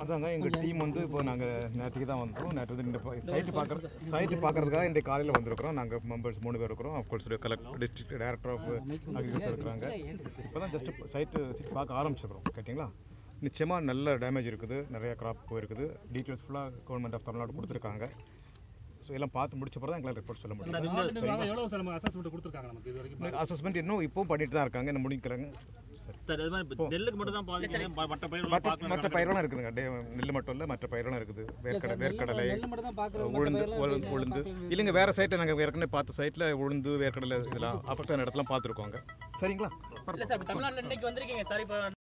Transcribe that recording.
அதாங்க எங்கள் டீம் வந்து இப்போ நாங்கள் நேற்றுக்கு தான் வந்தோம் நேற்று வந்து இந்த சைட்டு பார்க்குற சைட்டு பார்க்குறதுக்காக இந்த காலையில் வந்திருக்கிறோம் நாங்கள் மெம்பர்ஸ் மூணு பேர் இருக்கிறோம் of course collect district director of agriculture இருக்கிறாங்க இப்போ தான் ஜஸ்ட் சைட்டு பார்க்க ஆரம்பிச்சிருக்கிறோம் கேட்டிங்களா நிச்சயமாக நல்ல டேமேஜ் இருக்குது நிறைய கிராப் போயிருக்குது டீட்டெயில்ஸ் ஃபுல்லாக கவர்மெண்ட் ஆஃப் தமிழ்நாடு கொடுத்துருக்காங்க ஸோ எல்லாம் பார்த்து முடிச்ச பிறகு தான் எங்களால் ரிப்போர்ட் சொல்ல முடியும் மாவட்ட நிர்வாகம் எவ்வளவு சார் நம்ம அசஸ்மெண்ட் கொடுத்துருக்காங்க நமக்கு இது வரைக்கும் அசஸ்மெண்ட் இன்னும் இப்போவும் பண்ணிட்டு தான் இருக்காங்க என்ன முடிக்கிறாங்க சரி சார் அது மாதிரி இப்ப நெல்லுக்கு மட்டும் தான் பாதிக்கல மற்ற பயிர்கள் மற்ற பார்க்கலாம் மற்ற பயிரெல்லாம் இருக்குதுங்க டே நெல் மட்டும் இல்லை மற்ற பயிரெல்லாம் இருக்குது வேர்க்கடலை வேர்க்கடலை உளுந்து உளுந்து உளுந்து இல்லைங்க வேறு சைட்டை நாங்கள் ஏற்கனவே பார்த்த சைட்டில் உளுந்து வேர்க்கடலை இதெல்லாம் அஃபெக்டான இடத்துல பார்த்துருக்கோங்க சரிங்களா இல்ல சார் இப்ப தமிழ்நாட்டுல இன்னைக்கு வந்திருக்கீங்க சார் இப்போ